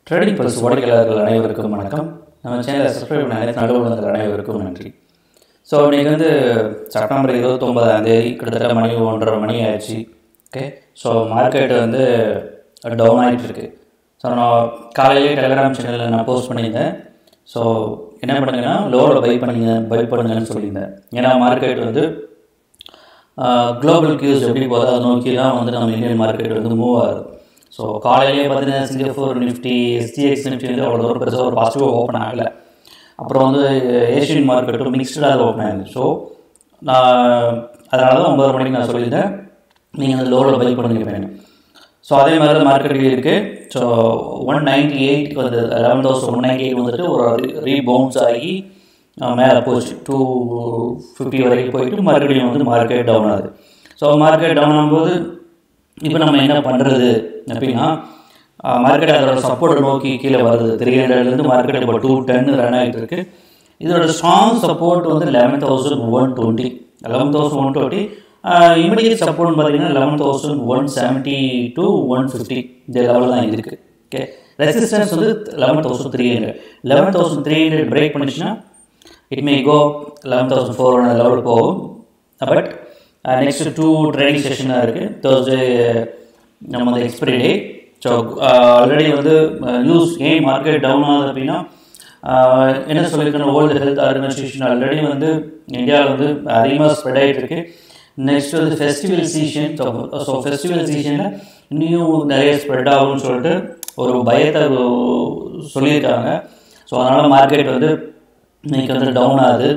trading pulse வாடிக்கையாளர்கள் அனைவருக்கும் வணக்கம் நம்ம சேனலை சப்ஸ்கிரைப் பண்ண அனைத்து நடுவர்கள் அனைவருக்கும் நன்றி ஸோ இன்றைக்கி வந்து செப்டம்பர் இருபத்தொம்பதாம் தேதி கிட்டத்தட்ட மணி ஒன்றரை மணி ஆயிடுச்சு ஓகே ஸோ மார்க்கெட் வந்து டவுன் ஆகிட்டு இருக்கு ஸோ நான் காலையிலே டெலிகிராம் சேனலில் நான் போஸ்ட் பண்ணியிருந்தேன் ஸோ என்ன பண்ணுங்கன்னா லோவில் பை பண்ணுங்க பை பண்ணுங்கன்னு சொல்லியிருந்தேன் ஏன்னா மார்க்கெட் வந்து குளோபல் கியூஸ் எப்படி போதோ அதை நோக்கி தான் வந்து நம்ம இந்தியன் மார்க்கெட் வந்து மூவ் ஆகுது ஸோ காலையிலேயே பார்த்தீங்கன்னா சிங்கப்பூர் நிஃப்டி எஸ்டிஎக்ஸ் நிஃப்டி வந்து அவ்வளோ தூரம் பெருசாக ஒரு பாசிட்டிவாக ஓப்பன் ஆகலை அப்புறம் வந்து ஏஷியன் மார்க்கெட்டும் மிக்ஸ்டாக ஓப்பன் ஆகுது ஸோ நான் அதனால தான் ஒன்பது மணிக்கு நான் சொல்லியிருந்தேன் நீங்கள் அந்த லோவில் பை பண்ணுங்க போயிருங்க ஸோ அதே மாதிரி தான் மார்க்கெட் இருக்குது ஸோ ஒன் நைன்டி எயிட்க்கு வந்து eleven thousand one ninety eight வந்துட்டு ஒரு ரீபவுன்ஸ் ஆகி மேலே போச்சு டூ ஃபிஃப்டி வரைக்கும் போயிட்டு மறுபடியும் வந்து மார்க்கெட் டவுன் ஆகுது ஸோ மார்க்கெட் டவுன் ஆகும்போது இப்போ நம்ம என்ன பண்ணுறது அப்படின்னா மார்க்கெட் அதோட சப்போர்ட் நோக்கி கீழே வருது த்ரீ ஹண்ட்ரட்லேருந்து மார்க்கெட் இப்போ டூ டென் ரன் ஆகிட்டு இருக்கு இதோட ஸ்ட்ராங் சப்போர்ட் வந்து eleven thousand one twenty eleven thousand one twenty immediate சப்போர்ட்னு பார்த்தீங்கன்னா eleven thousand one seventy to one fifty இந்த லெவலில் தான் இருக்குது ஓகே ரெசிஸ்டன்ஸ் வந்து eleven thousand three hundred eleven thousand three hundred break பண்ணிச்சுன்னா it may go eleven thousand four hundred level போகும் but next two trading செஷனாக இருக்குது தேர்ஸ்டே நம்ம வந்து எக்ஸ்பிரி டே ஸோ ஆல்ரெடி வந்து நியூஸ் ஏன் மார்க்கெட் டவுன் ஆகுது அப்படின்னா என்ன சொல்லியிருக்கணும் வேர்ல்டு ஹெல்த் ஆர்கனைசேஷன் ஆல்ரெடி வந்து இந்தியாவில் வந்து அதிகமாக ஸ்ப்ரெட் ஆகிட்டு இருக்கு நெக்ஸ்ட் வந்து festival season so so festival சீசனில் இன்னும் நிறைய ஸ்ப்ரெட் ஆகும்னு சொல்லிட்டு ஒரு பயத்தை சொல்லியிருக்காங்க ஸோ அதனால் மார்க்கெட் வந்து இன்றைக்கி வந்து டவுன் ஆகுது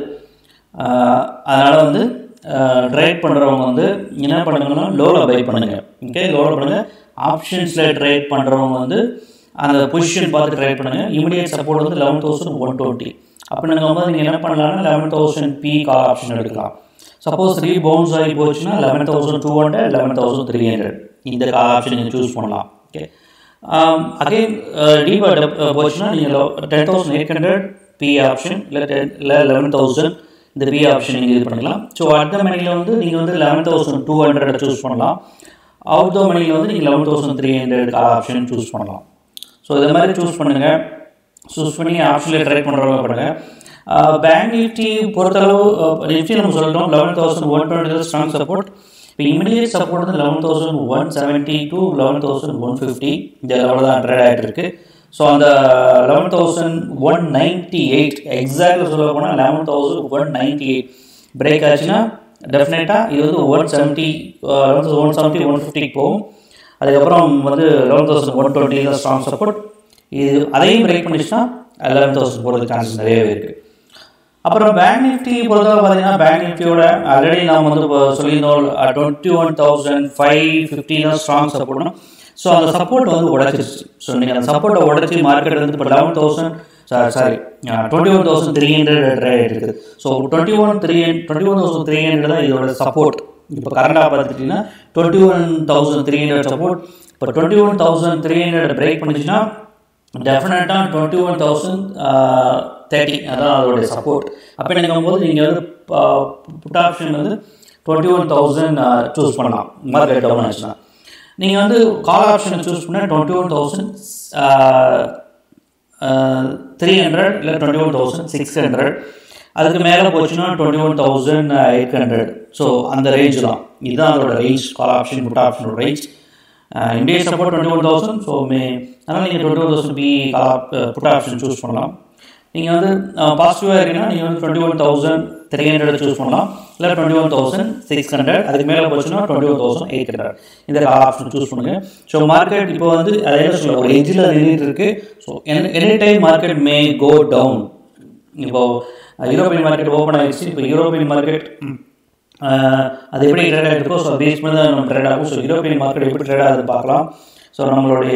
அதனால் வந்து ட்ரேட் பண்ணுறவங்க வந்து என்ன பண்ணுங்கன்னா லோவில் பை பண்ணுங்கள் ஓகே லோவில் பண்ணுங்கள் ஆப்ஷன்ஸில் ட்ரேட் பண்ணுறவங்க வந்து அந்த பொசிஷன் பார்த்து ட்ரேட் பண்ணுங்கள் இமீடியட் சப்போர்ட் வந்து லெவன் தௌசண்ட் ஒன் டுவெண்ட்டி அப்படின்னும் போது நீங்கள் என்ன பண்ணலாம்னா eleven thousand P call option எடுக்கலாம் சப்போஸ் ரீ பவுன்ஸ் ஆகி போச்சுன்னா eleven thousand two hundred eleven thousand three hundred இந்த கால் ஆப்ஷன் நீங்கள் சூஸ் பண்ணலாம் ஓகே அகைன் டீபாக போச்சுன்னா நீங்கள் ten thousand eight hundred P option இல்லை டென் இல்லை லெவன் தௌசண்ட் இந்த பி ஆப்ஷன் நீங்கள் இது பண்ணிக்கலாம் ஸோ அடுத்த மணியில் வந்து நீங்கள் வந்து eleven thousand two hundred choose பண்ணலாம் அவுட் தோ மணியில் வந்து நீங்கள் eleven thousand three hundred option choose பண்ணலாம் ஸோ இதை மாதிரி சூஸ் பண்ணுங்கள் சூஸ் பண்ணி ஆப்ஷனில் ட்ரை பண்ணுறவங்க பண்ணுங்கள் பேங்க் நிஃப்டி பொறுத்தளவு நிஃப்டி நம்ம சொல்லிட்டோம் eleven thousand one twenty strong support இப்போ இமீடியட் சப்போர்ட் வந்து eleven thousand one seventy to eleven thousand one fifty இந்த லெவலில் தான் ட்ரேட் ஆகிட்டு இருக்குது ஸோ அந்த eleven thousand one ninety eight எக்ஸாக்டாக சொல்ல போனால் eleven thousand one ninety eight break ஆச்சுன்னா டெஃபினட்டாக இது வந்து one seventy eleven thousand one seventy one ஃபிஃப்டிக்கு போகும் அதுக்கப்புறம் வந்து eleven thousand one twenty strong support இது அதையும் பிரேக் பண்ணிச்சுன்னா லெவன் தௌசண்ட் போகிறதுக்கு சான்சஸ் நிறையவே இருக்குது அப்புறம் பேங்க் நிஃப்டி பொறுத்தவரை பார்த்தீங்கன்னா பேங்க் நிஃப்டியோட ஆல்ரெடி நாம் வந்து சொல்லியிருந்தோம் twenty one thousand five fifty தான் ஸ்ட்ராங் சப்போர்ட்னா ஸோ அந்த சப்போர்ட் வந்து உடச்சிருச்சு ஸோ நீங்கள் அந்த சப்போர்ட்டை உடச்சி மார்க்கெட் வந்து இப்போ eleven thousand sorry twenty one thousand three hundred rate இருக்குது so twenty one three twenty one thousand three hundred தான் இதோட சப்போர்ட் இப்போ கரண்டாக பார்த்துட்டிங்கன்னா twenty one thousand three hundred support இப்போ twenty one thousand three hundred break பண்ணிச்சுன்னா டெஃபினட்டாக twenty one thousand thirty அதான் அதோடைய சப்போர்ட் அப்போ நினைக்கும் போது நீங்கள் வந்து புட் ஆப்ஷன் வந்து டுவெண்ட்டி ஒன் தௌசண்ட் சூஸ் பண்ணலாம் மார்க்கெட் டவுன் ஆச்சுன்னா நீங்கள் வந்து கால் ஆப்ஷனை சூஸ் பண்ணால் twenty one thousand three hundred இல்லை twenty one thousand six hundred அதுக்கு மேலே போச்சுன்னா twenty one thousand eight hundred so அந்த ரேஞ்ச் தான் இதுதான் அதோட ரேஞ்ச் கால் ஆப்ஷன் புட் ஆப்ஷனோட range India support twenty one thousand so may அதனால் நீங்கள் twenty one thousand P call put option choose பண்ணலாம் நீங்கள் வந்து பாசிட்டிவாக இருக்கீங்கன்னா நீங்கள் வந்து twenty one thousand three hundred choose பண்ணலாம் இல்லை twenty one thousand six hundred அதுக்கு மேலே போச்சுன்னா twenty one thousand eight hundred இந்த ஆப்ஷன் சூஸ் பண்ணுங்கள் ஸோ மார்க்கெட் இப்போ வந்து அதே சொல்ல ஒரு எஜ்ஜில் நின்றுட்டு இருக்கு so any time market may go down இப்போது யூரோப்பியன் மார்க்கெட் ஓப்பன் ஆகிடுச்சு இப்போ யூரோப்பியன் மார்க்கெட் அது எப்படி ட்ரேட் ஆகிருக்கோ ஸோ பேஸ் பண்ணி தான் நம்ம ட்ரேட் ஆகும் ஸோ யூரோப்பியன் மார்க்கெட் எப்படி ட்ரேட் ஆகுது பார்க்கலாம் ஸோ நம்மளுடைய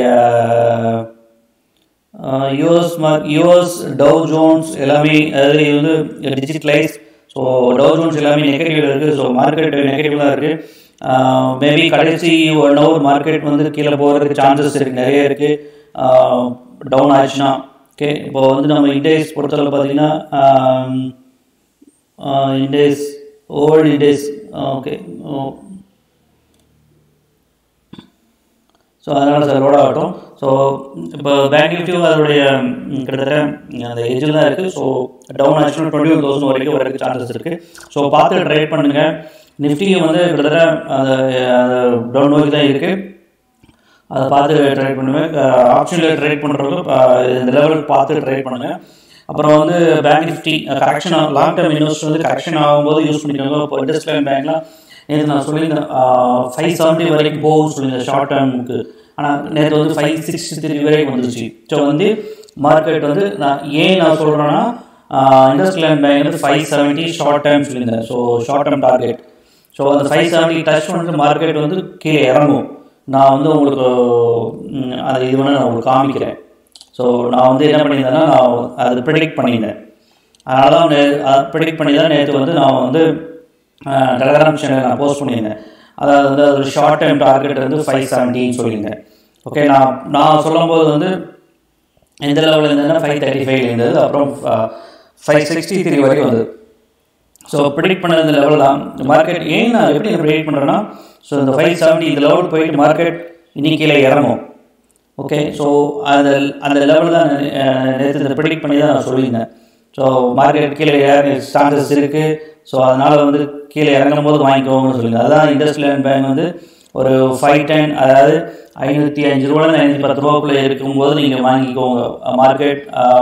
US mark US Dow Jones எல்லாமே அதாவது இது வந்து டிஜிட்டலைஸ் ஸோ டவ் ஜோன்ஸ் எல்லாமே நெகட்டிவில் இருக்குது ஸோ மார்க்கெட் நெகட்டிவ் தான் இருக்குது மேபி கடைசி ஒன் ஹவர் மார்க்கெட் வந்து கீழே போகிறதுக்கு சான்சஸ் இருக்குது நிறைய இருக்குது டவுன் ஆச்சுன்னா ஓகே இப்போ வந்து நம்ம இண்டேஸ் பொறுத்தளவு பார்த்தீங்கன்னா indices hold indices okay so அதனால் சார் லோட் ஆகட்டும் ஸோ இப்போ பேங்க் நிஃப்டியும் அதோடைய ம், கிட்டத்தட்ட அந்த ஏஜில் தான் இருக்குது ஸோ டவுன் ஆச்சுன்னா டுவெண்ட்டி ஒன் தௌசண்ட் வரைக்கும் வரதுக்கு சான்சஸ் இருக்குது ஸோ பார்த்து ட்ரேட் பண்ணுங்கள் நிஃப்டியும் வந்து கிட்டத்தட்ட அந்த டவுன் நோக்கி தான் இருக்குது அதை பார்த்து ட்ரேட் பண்ணுவேன் ஆப்ஷனில் ட்ரேட் பண்ணுறவங்க இந்த லெவலுக்கு பார்த்து ட்ரேட் பண்ணுங்கள் அப்புறம் வந்து bank Nifty correction long term invest வந்து கரெக்ஷன் ஆகும்போது யூஸ் பண்ணிக்கோங்க இப்போ இண்டஸ்ட்ரியல் பேங்க்லாம் நேற்று நான் சொல்லியிருந்தேன் ஃபைவ் செவன்ட்டி வரைக்கும் போகும் சொல்லியிருந்தேன் ஷார்ட் டேர்முக்கு ஆனால் நேற்று வந்து ஃபைவ் சிக்ஸ்டி த்ரீ வரைக்கும் வந்துருச்சு ஸோ வந்து மார்க்கெட் வந்து நான் ஏன் நான் சொல்கிறேன்னா இண்டஸ்ட்ரியல் பேங்க் வந்து ஃபைவ் செவன்ட்டி ஷார்ட் டேர்ம் சொல்லியிருந்தேன் so short term target so அந்த ஃபைவ் செவன்ட்டி டச் பண்ணிட்டு மார்க்கெட் வந்து கீழே இறங்கும் நான் வந்து உங்களுக்கு ம், அது இது வேணால் நான் உங்களுக்கு காமிக்கிறேன் ஸோ நான் வந்து என்ன பண்ணியிருந்தேன்னா நான் அது ப்ரிடிக்ட் பண்ணியிருந்தேன் அதனால தான் ப்ரிடிக்ட் பண்ணி தான் நேற்று வந்து நான் வந்து டெலகிராம் சேனல் நான் போஸ்ட் பண்ணியிருந்தேன் அதாவது வந்து ஒரு ஷார்ட் டைம் டார்கெட் வந்து ஃபைவ் செவன்ட்டின்னு சொல்லியிருந்தேன் ஓகே நான் நான் சொல்லும்போது வந்து எந்த லெவலில் இருந்ததுன்னா ஃபைவ் தேர்ட்டி ஃபைவ் இருந்தது அப்புறம் ஃபைவ் சிக்ஸ்டி த்ரீ வரைக்கும் வந்தது ஸோ ப்ரிடிக்ட் பண்ண இந்த லெவல் தான் மார்க்கெட் ஏன் நான் எப்படி ப்ரிடிக்ட் பண்ணுறேன்னா ஸோ இந்த ஃபைவ் செவன்ட்டி இந்த லெவல் போயிட்டு மார்க்கெட் இன்னைக்கு கீழே இறங்கும் ஓகே ஸோ அந்த அந்த லெவல் தான் நேற்று இந்த ப்ரிடிக்ட் பண்ணி தான் நான் சொல்லியிருந்தேன் ஸோ மார்க்கெட் கீழே இறங்க சான்சஸ் இருக்குது ஸோ அதனால் வந்து கீழே இறங்கும் போது வாங்கிக்கோங்கன்னு சொல்லியிருந்தேன் அதான் இண்டஸ்ட்ரியல் பேங்க் வந்து ஒரு ஃபைவ் டென் அதாவது ஐநூற்றி அஞ்சு ரூபாலேருந்து ஐநூற்றி பத்து ரூபாக்குள்ளே இருக்கும்போது நீங்கள் வாங்கிக்கோங்க மார்க்கெட்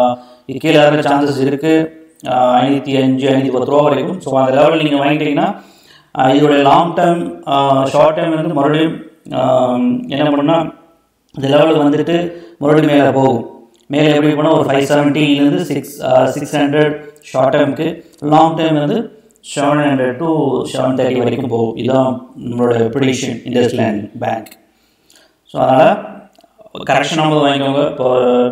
கீழே இறங்க சான்சஸ் இருக்குது ஐநூற்றி அஞ்சு ஐநூற்றி பத்து ரூபா வரைக்கும் ஸோ அந்த லெவலில் நீங்கள் வாங்கிட்டீங்கன்னா ஆஹ் இதோடைய லாங் டேர்ம் ஷார்ட் டேர்ம் வந்து மறுபடியும் ஆஹ் என்ன பண்ணுன்னா இந்த லெவலுக்கு வந்துட்டு மறுபடியும் மேலே போகும் மேலே எப்படி போனால் ஒரு ஃபைவ் செவன்ட்டிலேருந்து சிக்ஸ் சிக்ஸ் ஹண்ட்ரட் ஷார்ட் டேர்முக்கு லாங் டைம் வந்து seven hundred to seven thirty வரைக்கும் போகும் இதுதான் நம்மளோட ப்ரிடிஷன் இண்டஸ்ட்ரியல் பேங்க் ஸோ அதனால் கரெக்ஷன் ஆகும்போது வாங்கிக்கோங்க இப்போ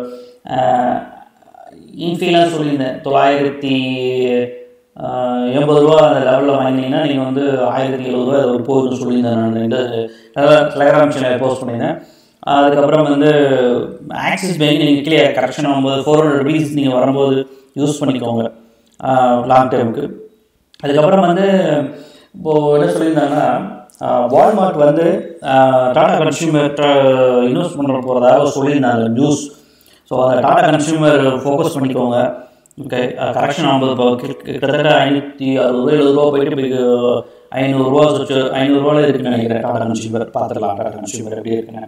இன்ஃபீலாம் சொல்லியிருந்தேன் தொள்ளாயிரத்தி ஆஹ், எண்பது ரூபா அந்த லெவலில் வாங்கினீங்கன்னா நீங்கள் வந்து ஆயிரத்தி எழுபது ரூபா ஒரு போகுதுன்னு சொல்லியிருந்தேன் நான் இந்த டெலகிராம் சேனல் போஸ்ட் பண்ணியிருந்தேன் அதுக்கப்புறம் வந்து ஆக்சிஸ் பேங்க் நீங்கள் கீழே கரெக்ஷன் ஆகும்போது ஃபோர் ஹண்ட்ரட் ருபீஸ் நீங்கள் வரும்போது யூஸ் பண்ணிக்கோங்க லாங் டேர்முக்கு அதுக்கப்புறம் வந்து இப்போது என்ன சொல்லியிருந்தாங்கன்னா வால்மார்ட் வந்து டாடா கன்சியூமர் இன்வெஸ்ட் பண்ணுற போகிறதாக சொல்லியிருந்தாங்க நியூஸ் ஸோ அந்த டாடா கன்சியூமர் ஃபோக்கஸ் பண்ணிக்கோங்க ஓகே கரெக்ஷன் ஆகும்போது இப்போ கிட்ட- கிட்டத்தட்ட ஐநூற்றி அறுபது ரூபா எழுபது ரூபா போயிட்டு இப்போ ஐநூறுரூவா சுற்று ஐநூறுரூவால இருக்குன்னு நினைக்கிறேன் டாடா கன்சியூமர் பார்த்துக்கலாம் டாடா கன்சியூமர் எப்படி இருக்குன்னு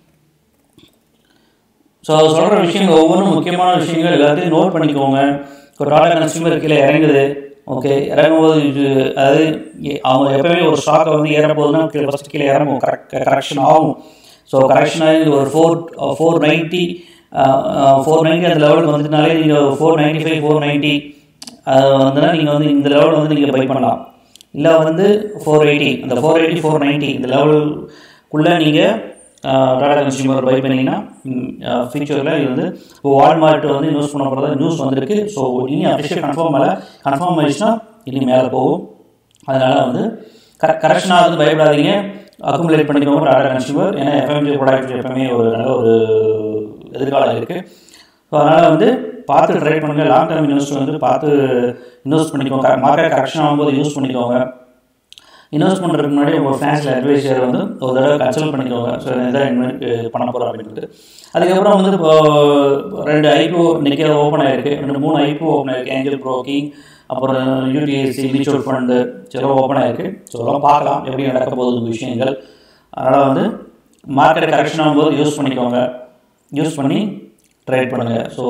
ஸோ சொல்கிற விஷயங்கள் ஒவ்வொன்றும் முக்கியமான விஷயங்கள் எல்லாத்தையும் நோட் பண்ணிக்கோங்க இப்போ டாடா கன்சியூமர் கீழே இறங்குது ஓகே இறங்கும்போது இது அதாவது எ- அவங்க எப்பவுமே ஒரு ஸ்டாக்கை வந்து ஏற போகுதுன்னா கீழே ஃபஸ்ட்டு கீழே இறங்கும் கரெக்ட் கரெக்ஷன் ஆகும் ஸோ கரெக்ஷன் ஆகி ஒரு four four ninety four ninety அந்த லெவலுக்கு வந்துட்டுனாலே நீங்கள் four ninety five four ninety வந்துன்னா நீங்கள் வந்து இந்த லெவலில் வந்து நீங்கள் பை பண்ணலாம் இல்லை வந்து ஃபோர் எயிட்டி அந்த ஃபோர் எயிட்டி ஃபோர் நைன்ட்டி இந்த லெவலுக்குள்ளே நீங்கள் டாடா கன்சியூமர் பை பண்ணிங்கன்னா ஃபியூச்சரில் இது வந்து இப்போ வால்மார்ட் வந்து இன்வெஸ்ட் பண்ண போகிறதா நியூஸ் வந்திருக்கு ஸோ இனி அஃபிஷியல் கன்ஃபார்ம் ஆகல கன்ஃபார்ம் ஆயிடுச்சுன்னா இனி மேலே போகும் அதனால் வந்து கர கரெக்ஷனாக வந்து பயப்படாதீங்க அக்குமுலேட் பண்ணிக்கோங்க டாடா கன்சியூமர் ஏன்னா எஃப்எம்ஜி ப்ராடக்ட் எப்பவுமே ஒரு நல்ல ஒரு எதிர்காலம் இருக்குது ஸோ அதனால் வந்து பார்த்து ட்ரேட் பண்ணுங்கள் லாங் டேர்ம் இன்வெஸ்ட் வந்து பார்த்து இன்வெஸ்ட் பண்ணிக்கோங்க மார்க்கெட் கரெக்ஷன் ஆகும்போது யூஸ் பண்ணிக்கோங்க இன்வெஸ்ட் பண்ணுறதுக்கு முன்னாடி உங்கள் ஃபினான்ஷியல் அட்வைசர் வந்து ஒரு தடவை கன்சல்ட் பண்ணிக்கோங்க ஸோ இதான் இன்வெஸ்ட் பண்ண போகிறோம் அப்படின்ட்டு அதுக்கப்புறம் வந்து இப்போ ரெண்டு ஐபிஓ இன்றைக்கி ஓப்பன் ஆகிருக்கு ரெண்டு மூணு ஐபிஓ ஓப்பன் ஆகிருக்கு ஏஞ்சல் ப்ரோக்கிங் அப்புறம் யூடிஎஸ்சி மியூச்சுவல் ஃபண்டு சில ஓப்பன் ஆகிருக்கு ஸோ அதெல்லாம் பார்க்கலாம் எப்படி நடக்க போகுது இந்த விஷயங்கள் அதனால் வந்து மார்க்கெட் கரெக்ஷன் ஆகும்போது யூஸ் பண்ணிக்கோங்க யூஸ் பண்ணி ட்ரேட் பண்ணுங்கள் ஸோ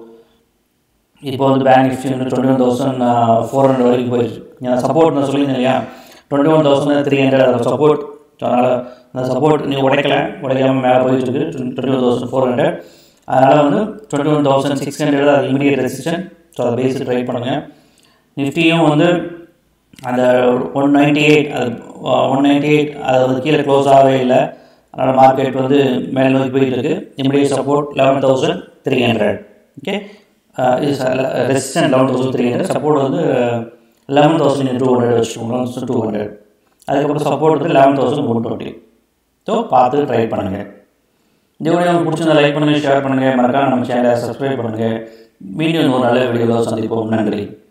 இப்போ வந்து பேங்க் நிஃப்டி வந்து twenty one thousand four hundred வரைக்கும் போயிடுச்சு நான் சப்போர்ட் நான் சொல்லியிருந்தேன் இல்லையா twenty one thousand three hundred அதில் சப்போர்ட் ஸோ அதனால் அந்த சப்போர்ட் நீ உடைக்கல உடைக்காமல் மேலே போயிட்டு இருக்கு twenty one thousand four hundred அதனால் வந்து twenty one thousand six hundred அது இமீடியட் ரெசிஸ்டன் ஸோ அதை பேசி ட்ரை பண்ணுங்கள் நிஃப்டியும் வந்து அந்த ஒன் நைன்டி எயிட் அது ஒன் நைன்டி எயிட் அது வந்து கீழே க்ளோஸ் ஆகவே இல்லை அதனால் மார்க்கெட் வந்து மேல் நோக்கி போயிட்டு இருக்கு immediate support eleven thousand three hundred okay இது resistance eleven thousand three hundred support வந்து லெவன் தௌசண்ட் டூ ஹண்ட்ரட் வச்சுக்கோங்க டூ ஹண்ட்ரட் அதுக்கப்புறம் சப்போர்ட் வந்து eleven thousand one twenty so பார்த்து ட்ரை பண்ணுங்கள் இந்த வீடியோ உங்களுக்கு பிடிச்சிருந்தா லைக் பண்ணுங்கள் ஷேர் பண்ணுங்கள் மறக்காம நம்ம சேனலை சப்ஸ்கிரைப் பண்ணுங்கள் மீண்டும் ஒரு நல்ல வீடியோவில் சந்திப்போம் நன்றி